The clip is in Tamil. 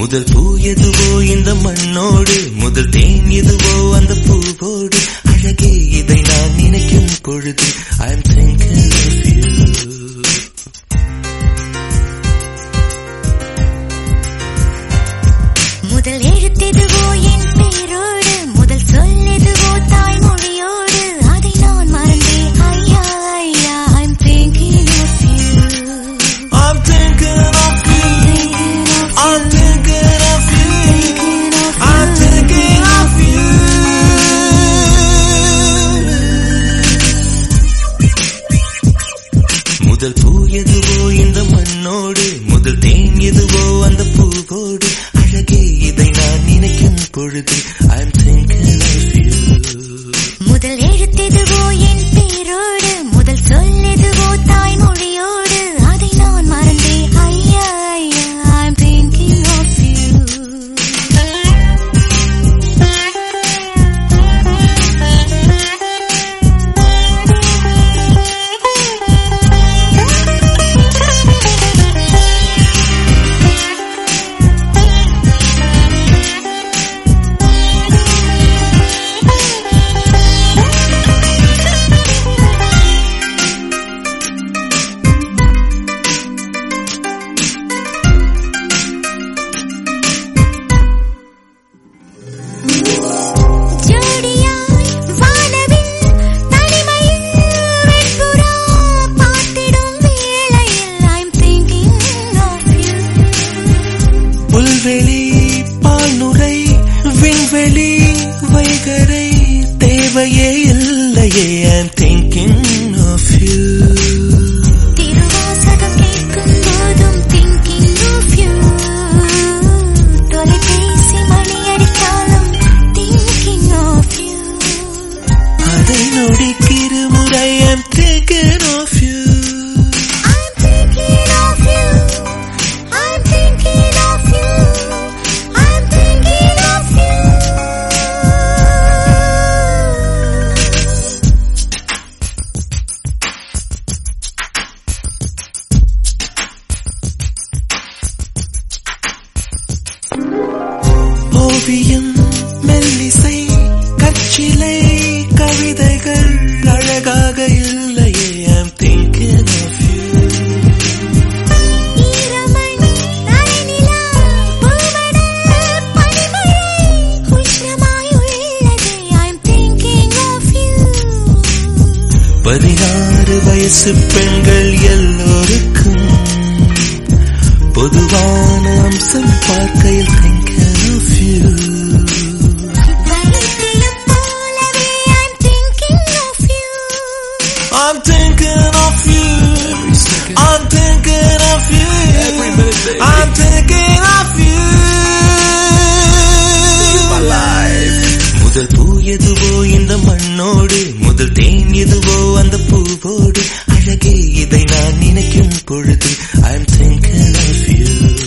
முதல் பூ எதுவோ இந்த மண்ணோடு முதல் தேன் எதுவோ அந்த பூவோடு அழகே இதை நான் நினைக்கும் பொழுது I am thinking of you முதல் எழுத்தெதுவோ என் பேரோடு முதல் சொல்லெதுவோ தாய்மொழியோடு அதை நான் மறந்தேன் ஐயா ஐயா I'm thinking of you I'm thinking of you I'm thinking of you I'm thinking of you முதல் பூ எதுவோ இந்த மண்ணோடு முதல் தேன் எதுவோ அந்த பூவோடு அழகே இதை நான் நினைக்கும் பொழுது I'm thinking of you முதல் எழுத்தெதுவோ என் பேரோடு முதல் சொல்லெதுவோ தாய்மொழியோடு அதை நான் மறந்தேன் ஐயா ஐயா I'm thinking of ஜோடியாய் வானவில் தனிமையில் வெண்புறா பார்த்திடும் வேளையில் I'm thinking of you புல்வெளி பால்நுரை விண்வெளி வைகரை தேவையே இல்லையே I'm thinking of you Thiruvasagam கேட்கும் போதும் thinking of you தொலைபேசி மணி அடித்தாலும் thinking of you அதை நொடிக்கிறு முறை I'm thinking of you I'm thinking of you I'm thinking of you I'm thinking of you ஓவியம் மெல்லிசை கச்சிலை கவிதைகள் அழகாக இல்லையே I'm thinking of you ஈரமணி நனைநிலா பூமடல் பனிமழை உஷ்ணமாய் உள்ளது I'm thinking of you பதினாறு வயசு பெண்கள் எல்லோருக்கும் பொதுவான அம்சம் பார்க்கையில் thinking of you வைத்தியம் போலவே I'm thinking of you I'm thinking of you I'm thinking of you I'm thinking of you முதல் பூ எதுவோ இந்த மண்ணோடு முதல் தேன் எதுவோ அந்த பூவோடு அழகே இதை நான் நினைக்கும் பொழுது I'm thinking of you